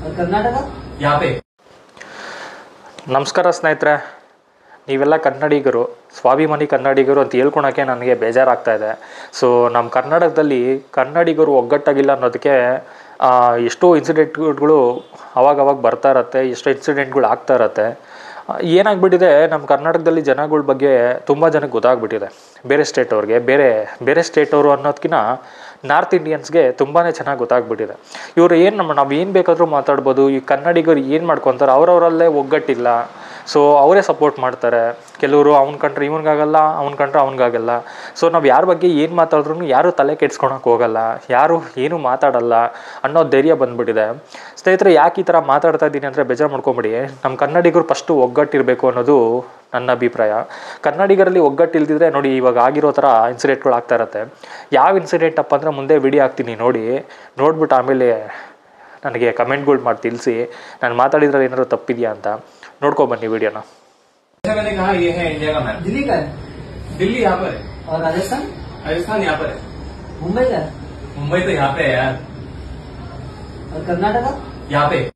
और कर्नाटका यहाँ पे ನಮಸ್ಕಾರ ಸ್ನೇಹಿತರೆ ನೀವೆಲ್ಲ ಕನ್ನಡಿಗರು ಸ್ವಾಭಿಮಾನಿ ಕನ್ನಡಿಗರು ಅಂತ ಹೇಳ್ಕೊಳಕ್ಕೆ ನನಗೆ ಬೇಜಾರಾಗ್ತಾ ಇದೆ ಸೊ ನಮ್ಮ ಕರ್ನಾಟಕದಲ್ಲಿ ಕನ್ನಡಿಗರು ಒಗ್ಗಟ್ಟಾಗಿಲ್ಲ ಅನ್ನೋದಕ್ಕೆ ಆ, ಎಷ್ಟೋ ಇನ್ಸಿಡೆಂಟ್ಗಳು ಅವಾಗವಾಗ ಬರ್ತಾ ಇರತ್ತೆ ಎಷ್ಟೋ ಇನ್ಸಿಡೆಂಟ್ಗಳು ಆಗ್ತಾ ಇರತ್ತೆ ಆ, ಏನಾಗ್ಬಿಟ್ಟಿದೆ ನಮ್ಮ ಕರ್ನಾಟಕದಲ್ಲಿ ಜನಗಳ ಬಗ್ಗೆ ತುಂಬ ಜನಕ್ಕೆ ಗೊತ್ತಾಗ್ಬಿಟ್ಟಿದೆ ಬೇರೆ ಸ್ಟೇಟ್ ಅವ್ರಿಗೆ ಬೇರೆ ಬೇರೆ ಸ್ಟೇಟ್ ಅವರು ಅನ್ನೋದಕ್ಕಿಂತ ನಾರ್ತ್ ಇಂಡಿಯನ್ಸ್ಗೆ ತುಂಬಾ ಚೆನ್ನಾಗಿ ಗೊತ್ತಾಗ್ಬಿಟ್ಟಿದೆ ಇವರು ಏನು ನಮ್ಮ ನಾವು ಏನು ಬೇಕಾದರೂ ಮಾತಾಡ್ಬೋದು ಈ ಕನ್ನಡಿಗರು ಏನು ಮಾಡ್ಕೊತಾರೆ ಅವ್ರವರಲ್ಲೇ ಒಗ್ಗಟ್ಟಿಲ್ಲ ಸೊ ಅವರೇ ಸಪೋರ್ಟ್ ಮಾಡ್ತಾರೆ ಕೆಲವರು ಅವ್ನ ಕಂಡ್ರೆ ಇವ್ನಿಗಾಗಲ್ಲ ಅವ್ನ ಕಂಡ್ರೆ ಅವ್ನಿಗಾಗಲ್ಲ ಸೊ ನಾವು ಯಾರ ಬಗ್ಗೆ ಏನು ಮಾತಾಡಿದ್ರು ಯಾರು ತಲೆ ಕೆಡ್ಸ್ಕೊಳಕ್ಕೆ ಹೋಗಲ್ಲ ಯಾರು ಏನು ಮಾತಾಡಲ್ಲ ಅನ್ನೋ ಧೈರ್ಯ ಬಂದ್ಬಿಟ್ಟಿದೆ ಸ್ನೇಹಿತರೆ ಯಾಕೆ ಈ ಥರ ಮಾತಾಡ್ತಾ ಇದ್ದೀನಿ ಅಂದರೆ ಬೇಜಾರು ಮಾಡ್ಕೊಂಬಿಡಿ ನಮ್ಮ ಕನ್ನಡಿಗರು ಫಸ್ಟು ಒಗ್ಗಟ್ಟಿರಬೇಕು ಅನ್ನೋದು ನನ್ನ ಅಭಿಪ್ರಾಯ ಕನ್ನಡಿಗರಲ್ಲಿ ಒಗ್ಗಟ್ಟಿಲ್ದಿದ್ರೆ ನೋಡಿ ಇವಾಗ ಆಗಿರೋ ಥರ ಇನ್ಸಿಡೆಂಟ್ಗಳು ಆಗ್ತಾ ಇರತ್ತೆ ಯಾವ ಇನ್ಸಿಡೆಂಟ್ ಅಪ್ಪ ಅಂದರೆ ಮುಂದೆ ವಿಡಿಯೋ ಹಾಕ್ತೀನಿ ನೋಡಿ ನೋಡ್ಬಿಟ್ಟು ಆಮೇಲೆ ನನಗೆ ಕಮೆಂಟ್ಗಳು ಮಾಡಿ ತಿಳಿಸಿ ನಾನು ಮಾತಾಡಿದ್ರಲ್ಲಿ ಏನಾದ್ರು ತಪ್ಪಿದೆಯಾ ಅಂತ ನೋಡ್ಕೊಬನ್ನಿ ವಿಡಿಯೋನ जैसा मैंने कहा ये है इंडिया का मैप दिल्ली का है दिल्ली यहाँ पर है और राजस्थान राजस्थान यहाँ पर है मुंबई का है मुंबई तो यहाँ पे है यार और कर्नाटका यहाँ पे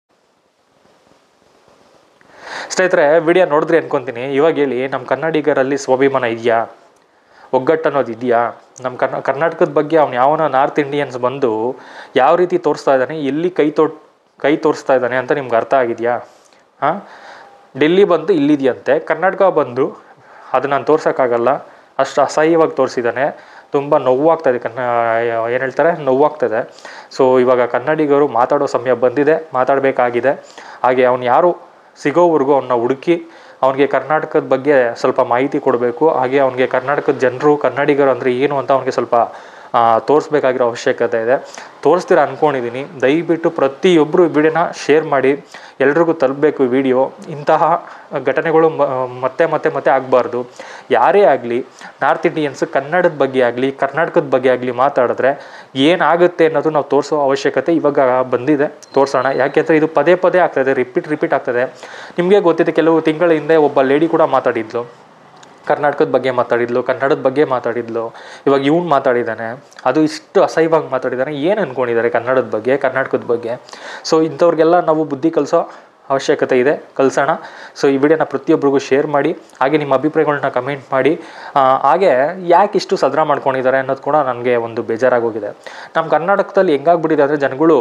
ಸ್ನೇಹಿತರೆ ವಿಡಿಯೋ ನೋಡಿದ್ರೆ ಅನ್ಕೊಂತೀನಿ ಇವಾಗ ಹೇಳಿ ನಮ್ಮ ಕನ್ನಡಿಗರಲ್ಲಿ ಸ್ವಾಭಿಮಾನ ಇದೆಯಾ ಒಗ್ಗಟ್ಟು ಅನ್ನೋದು ಇದೆಯಾ ನಮ್ಮ ಕರ್ನಾ ಕರ್ನಾಟಕದ ಬಗ್ಗೆ ಅವ್ನು ಯಾವನ ನಾರ್ತ್ ಇಂಡಿಯನ್ಸ್ ಬಂದು ಯಾವ ರೀತಿ ತೋರಿಸ್ತಾ ಇದ್ದಾನೆ ಎಲ್ಲಿ ಕೈ ತೋ ಕೈ ತೋರಿಸ್ತಾ ಇದ್ದಾನೆ ಅಂತ ನಿಮ್ಗೆ ಅರ್ಥ ಆಗಿದೆಯಾ ಹಾಂ ಡೆಲ್ಲಿ ಬಂದು ಇಲ್ಲಿದೆಯಂತೆ ಕರ್ನಾಟಕ ಬಂದು ಅದು ನಾನು ತೋರ್ಸೋಕ್ಕಾಗಲ್ಲ ಅಷ್ಟು ಅಸಹ್ಯವಾಗಿ ತೋರಿಸಿದ್ದಾನೆ ತುಂಬ ನೋವಾಗ್ತದೆ ಕನ್ನ ಏನು ಹೇಳ್ತಾರೆ ನೋವಾಗ್ತದೆ ಸೊ ಇವಾಗ ಕನ್ನಡಿಗರು ಮಾತಾಡೋ ಸಮಯ ಬಂದಿದೆ ಮಾತಾಡಬೇಕಾಗಿದೆ ಹಾಗೆ ಅವ್ನು ಯಾರು ಸಿಗೋವರೆಗೂ ಅವನ್ನ ಹುಡುಕಿ ಅವನಿಗೆ ಕರ್ನಾಟಕದ ಬಗ್ಗೆ ಸ್ವಲ್ಪ ಮಾಹಿತಿ ಕೊಡಬೇಕು ಹಾಗೆ ಅವನಿಗೆ ಕರ್ನಾಟಕದ ಜನರು ಕನ್ನಡಿಗರು ಅಂದರೆ ಏನು ಅಂತ ಅವನಿಗೆ ಸ್ವಲ್ಪ ತೋರಿಸ್ಬೇಕಾಗಿರೋ ಅವಶ್ಯಕತೆ ಇದೆ ತೋರಿಸ್ತೀರ ಅಂದ್ಕೊಂಡಿದ್ದೀನಿ ದಯವಿಟ್ಟು ಪ್ರತಿಯೊಬ್ಬರು ಈ ವಿಡಿಯೋನ ಶೇರ್ ಮಾಡಿ ಎಲ್ರಿಗೂ ತಲುಪಬೇಕು ಈ ವಿಡಿಯೋ ಇಂತಹ ಘಟನೆಗಳು ಮ- ಮತ್ತೆ ಮತ್ತೆ ಮತ್ತೆ ಆಗಬಾರ್ದು ಯಾರೇ ಆಗಲಿ ನಾರ್ತ್ ಇಂಡಿಯನ್ಸ್ ಕನ್ನಡದ ಬಗ್ಗೆ ಆಗಲಿ ಕರ್ನಾಟಕದ ಬಗ್ಗೆ ಆಗಲಿ ಮಾತಾಡಿದ್ರೆ ಏನಾಗುತ್ತೆ ಅನ್ನೋದು ನಾವು ತೋರಿಸೋ ಅವಶ್ಯಕತೆ ಇವಾಗ ಬಂದಿದೆ ತೋರಿಸೋಣ ಯಾಕೆಂದರೆ ಇದು ಪದೇ ಪದೇ ಆಗ್ತದೆ ರಿಪೀಟ್ ರಿಪೀಟ್ ಆಗ್ತದೆ ನಿಮಗೆ ಗೊತ್ತಿದೆ ಕೆಲವು ತಿಂಗಳ ಹಿಂದೆ ಒಬ್ಬ ಲೇಡಿ ಕೂಡ ಮಾತಾಡಿದ್ಲು ಕರ್ನಾಟಕದ ಬಗ್ಗೆ ಮಾತಾಡಿದ್ಲು ಕನ್ನಡದ ಬಗ್ಗೆ ಮಾತಾಡಿದ್ಲು ಇವಾಗ ಇವ್ನು ಮಾತಾಡಿದ್ದಾನೆ ಅದು ಇಷ್ಟು ಅಸಹ್ಯವಾಗಿ ಮಾತಾಡಿದ್ದಾನೆ ಏನು ಅಂದ್ಕೊಂಡಿದ್ದಾರೆ ಕನ್ನಡದ ಬಗ್ಗೆ ಕರ್ನಾಟಕದ ಬಗ್ಗೆ ಸೊ ಇಂಥವ್ರಿಗೆಲ್ಲ ನಾವು ಬುದ್ಧಿ ಕಲಿಸೋ ಅವಶ್ಯಕತೆ ಇದೆ ಕಲಿಸೋಣ ಸೊ ಈ ವಿಡಿಯೋನ ಪ್ರತಿಯೊಬ್ಬರಿಗೂ ಶೇರ್ ಮಾಡಿ ಹಾಗೆ ನಿಮ್ಮ ಅಭಿಪ್ರಾಯಗಳನ್ನ ಕಮೆಂಟ್ ಮಾಡಿ ಆ, ಹಾಗೆ ಯಾಕೆ ಇಷ್ಟು ಸದ್ರ ಮಾಡ್ಕೊಂಡಿದ್ದಾರೆ ಅನ್ನೋದು ಕೂಡ ನನಗೆ ಒಂದು ಬೇಜಾರಾಗೋಗಿದೆ ನಮ್ಮ ಕರ್ನಾಟಕದಲ್ಲಿ ಹೆಂಗಾಗ್ಬಿಟ್ಟಿದೆ ಅಂದರೆ ಜನಗಳು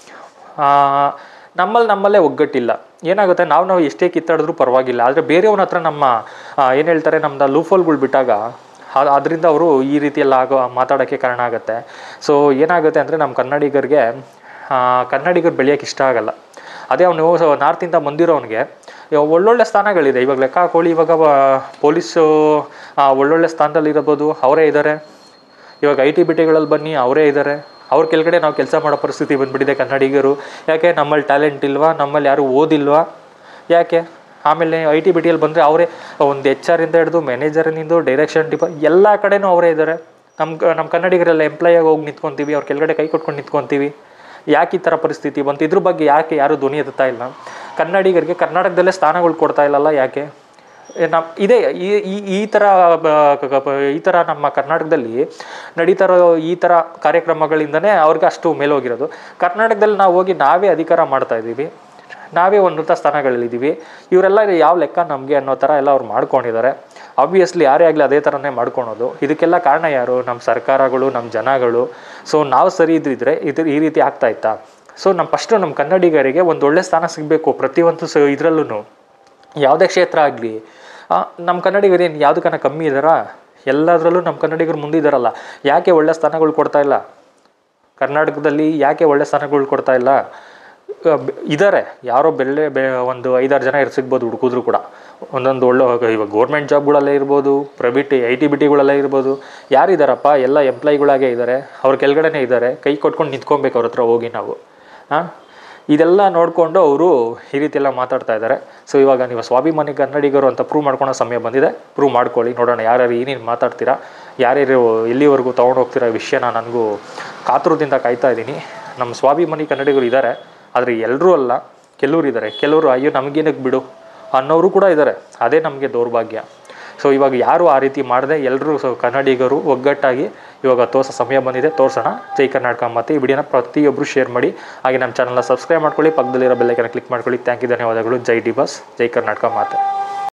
ಆ, ನಮ್ಮಲ್ಲಿ ನಮ್ಮಲ್ಲೇ ಒಗ್ಗಟ್ಟಿಲ್ಲ ಏನಾಗುತ್ತೆ ನಾವು ನಾವು ಎಷ್ಟೇ ಕಿತ್ತಾಡಿದ್ರೂ ಪರವಾಗಿಲ್ಲ ಆದರೆ ಬೇರೆಯವನ ಹತ್ರ ನಮ್ಮ ಏನು ಹೇಳ್ತಾರೆ ನಮ್ಮದು ಲೂಫೋಲ್ಗಳು ಬಿಟ್ಟಾಗ ಅದರಿಂದ ಅವರು ಈ ರೀತಿ ಎಲ್ಲ ಆಗೋ ಮಾತಾಡೋಕ್ಕೆ ಕಾರಣ ಆಗುತ್ತೆ ಸೊ ಏನಾಗುತ್ತೆ ಅಂದರೆ ನಮ್ಮ ಕನ್ನಡಿಗರಿಗೆ ಆ, ಕನ್ನಡಿಗರು ಬೆಳೆಯೋಕ್ಕೆ ಇಷ್ಟ ಆಗಲ್ಲ ಅದೇ ಅವನು ನಾರ್ತಿಂದ ಬಂದಿರೋನಿಗೆ ಇವಾಗ ಒಳ್ಳೊಳ್ಳೆ ಸ್ಥಾನಗಳಿದೆ ಇವಾಗ ಲೆಕ್ಕ ಹಾಕೊಳ್ಳಿ ಇವಾಗ ಪೊಲೀಸು ಒಳ್ಳೊಳ್ಳೆ ಸ್ಥಾನದಲ್ಲಿ ಇರಬಹುದು ಅವರೇ ಇದ್ದಾರೆ ಇವಾಗ ಐ ಟಿ ಬಿ ಟಿಗಳಲ್ಲಿ ಬನ್ನಿ ಅವರೇ ಇದ್ದಾರೆ ಅವ್ರ ಕೆಳಗಡೆ ನಾವು ಕೆಲಸ ಮಾಡೋ ಪರಿಸ್ಥಿತಿ ಬಂದ್ಬಿಟ್ಟಿದೆ ಕನ್ನಡಿಗರು ಯಾಕೆ ನಮ್ಮಲ್ಲಿ ಟ್ಯಾಲೆಂಟ್ ಇಲ್ವಾ ನಮ್ಮಲ್ಲಿ ಯಾರು ಓದಿಲ್ವಾ ಯಾಕೆ ಆಮೇಲೆ ಐ ಟಿ ಬಿ ಟಿಯಲ್ಲಿ ಬಂದರೆ ಅವರೇ ಒಂದು ಎಚ್ ಆರಿಂದ ಹಿಡಿದು ಮ್ಯಾನೇಜರ್ನಿಂದ ಡೈರೆಕ್ಷನ್ ಡಿಪ ಎಲ್ಲ ಕಡೆನೂ ಅವರೇ ಇದ್ದಾರೆ ನಮ್ಮ ನಮ್ಮ ಕನ್ನಡಿಗರೆಲ್ಲ ಎಂಪ್ಲಾಯಾಗಿ ಹೋಗಿ ನಿಂತ್ಕೊತೀವಿ ಅವ್ರ ಕೆಳಗಡೆ ಕೈ ಕೊಟ್ಕೊಂಡು ನಿಂತ್ಕೊತೀವಿ ಯಾಕೆ ಈ ಥರ ಪರಿಸ್ಥಿತಿ ಬಂತು ಇದ್ರ ಬಗ್ಗೆ ಯಾಕೆ ಯಾರು ಧ್ವನಿ ಎತ್ತುತ್ತಾ ಇಲ್ಲ ಕನ್ನಡಿಗರಿಗೆ ಕರ್ನಾಟಕದಲ್ಲೇ ಸ್ಥಾನಗಳು ಕೊಡ್ತಾ ಇಲ್ಲಲ್ಲ ಯಾಕೆ ಏ ನಮ್ ಇದೇ ಈ ಈ- ಈ ಥರ ಬ- ಕ- ಕ- ಈ ಥರ ನಮ್ಮ ಕರ್ನಾಟಕದಲ್ಲಿ ನಡೀತಾ ಇರೋ ಈ ಥರ ಕಾರ್ಯಕ್ರಮಗಳಿಂದನೇ ಅವ್ರಿಗೆ ಅಷ್ಟು ಮೇಲೋಗಿರೋದು ಕರ್ನಾಟಕದಲ್ಲಿ ನಾವು ಹೋಗಿ ನಾವೇ ಅಧಿಕಾರ ಮಾಡ್ತಾ ಇದ್ದೀವಿ ನಾವೇ ಉನ್ನತ ಸ್ಥಾನಗಳಲ್ಲಿದ್ದೀವಿ ಇವರೆಲ್ಲ ಯಾವ ಲೆಕ್ಕ ನಮಗೆ ಅನ್ನೋ ಥರ ಎಲ್ಲ ಅವ್ರು ಮಾಡ್ಕೊಂಡಿದ್ದಾರೆ ಆಬ್ವಿಯಸ್ಲಿ ಯಾರೇ ಆಗಲಿ ಅದೇ ಥರನೇ ಮಾಡ್ಕೊಳೋದು ಇದಕ್ಕೆಲ್ಲ ಕಾರಣ ಯಾರು ನಮ್ಮ ಸರ್ಕಾರಗಳು ನಮ್ಮ ಜನಗಳು ಸೊ ನಾವು ಸರಿ ಇದ್ದಿದ್ರೆ ಇದು ಈ ರೀತಿ ಆಗ್ತಾ ಇತ್ತಾ ಸೊ ನಮ್ಮ ಫಸ್ಟು ನಮ್ಮ ಕನ್ನಡಿಗರಿಗೆ ಒಂದು ಒಳ್ಳೆ ಸ್ಥಾನ ಸಿಗಬೇಕು ಪ್ರತಿಯೊಂದು ಸ ಇದರಲ್ಲೂ ಯಾವುದೇ ಕ್ಷೇತ್ರ ಆಗಲಿ ನಮ್ಮ ಕನ್ನಡಿಗರು ಏನು ಯಾವುದಕ್ಕನ ಕಮ್ಮಿ ಇದ್ದಾರಾ ಎಲ್ಲದರಲ್ಲೂ ನಮ್ಮ ಕನ್ನಡಿಗರು ಮುಂದಿದ್ದಾರಲ್ಲ ಯಾಕೆ ಒಳ್ಳೆ ಸ್ಥಾನಗಳು ಕೊಡ್ತಾ ಇಲ್ಲ ಕರ್ನಾಟಕದಲ್ಲಿ ಯಾಕೆ ಒಳ್ಳೆ ಸ್ಥಾನಗಳು ಕೊಡ್ತಾ ಇಲ್ಲ ಇದ್ದಾರೆ ಯಾರೋ ಬೆಳ್ಳೆ ಬೆ ಒಂದು ಐದಾರು ಜನ ಇರ್ ಸಿಗ್ಬೋದು ಹುಡುಕಿದ್ರು ಕೂಡ ಒಂದೊಂದು ಒಳ್ಳೆ ಇವಾಗ ಗೌರ್ಮೆಂಟ್ ಜಾಬ್ಗಳಲ್ಲೇ ಇರ್ಬೋದು ಪ್ರೈವೇಟ್ ಐ ಟಿ ಬಿ ಟಿಗಳಲ್ಲೇ ಇರ್ಬೋದು ಯಾರಿದ್ದಾರಪ್ಪ ಎಲ್ಲ ಎಂಪ್ಲಾಯಿಗಳಾಗೇ ಇದ್ದಾರೆ ಅವ್ರ ಕೆಳಗಡೆನೇ ಇದ್ದಾರೆ ಕೈ ಕೊಟ್ಕೊಂಡು ನಿಂತ್ಕೊಬೇಕು ಅವ್ರ ಹತ್ರ ಹೋಗಿ ನಾವು ಹಾಂ ಇದೆಲ್ಲ ನೋಡಿಕೊಂಡು ಅವರು ಈ ರೀತಿ ಎಲ್ಲ ಮಾತಾಡ್ತಾ ಇದ್ದಾರೆ ಸೊ ಇವಾಗ ನೀವು ಸ್ವಾಭಿಮಾನಿ ಕನ್ನಡಿಗರು ಅಂತ ಪ್ರೂವ್ ಮಾಡ್ಕೊಳೋ ಸಮಯ ಬಂದಿದೆ ಪ್ರೂವ್ ಮಾಡ್ಕೊಳ್ಳಿ ನೋಡೋಣ ಯಾರ್ಯಾರು ಏನೇನು ಮಾತಾಡ್ತೀರಾ ಯಾರ್ಯಾರು ಎಲ್ಲಿವರೆಗೂ ತೊಗೊಂಡು ಹೋಗ್ತೀರಾ ಈ ವಿಷಯನ ನನಗೂ ಕಾತುರದಿಂದ ಕಾಯ್ತಾ ಇದ್ದೀನಿ ನಮ್ಮ ಸ್ವಾಭಿಮಾನಿ ಕನ್ನಡಿಗರು ಇದ್ದಾರೆ ಆದರೆ ಎಲ್ಲರೂ ಅಲ್ಲ ಕೆಲವರು ಇದ್ದಾರೆ ಕೆಲವರು ಅಯ್ಯೋ ನಮಗೇನಕ್ಕೆ ಬಿಡು ಅನ್ನೋರು ಕೂಡ ಇದ್ದಾರೆ ಅದೇ ನಮಗೆ ದೌರ್ಭಾಗ್ಯ ಸೊ ಇವಾಗ ಯಾರು ಆ ರೀತಿ ಮಾಡದೆ ಎಲ್ಲರೂ ಸೊ ಕನ್ನಡಿಗರು ಒಗ್ಗಟ್ಟಾಗಿ ಇವಾಗ ತೋರಿಸೋ ಸಮಯ ಬಂದಿದೆ ತೋರಿಸೋಣ ಜೈ ಕರ್ನಾಟಕ ಮತ್ತು ಈ ವಿಡಿಯೋನ ಪ್ರತಿಯೊಬ್ಬರು ಶೇರ್ ಮಾಡಿ ಹಾಗೆ ನಮ್ಮ ಚಾನಲ್ನ ಸಬ್ಸ್ಕ್ರೈಬ್ ಮಾಡ್ಕೊಳ್ಳಿ ಪಕ್ಕದಲ್ಲಿರೋ ಬೆಲ್ಲೈಕನ್ನ ಕ್ಲಿಕ್ ಮಾಡ್ಕೊಳ್ಳಿ ಥ್ಯಾಂಕ್ ಯು ಧನ್ಯವಾದಗಳು ಜೈ ಡಿ ಬಸ್ ಜೈ ಕರ್ನಾಟಕ ಮಾತೆ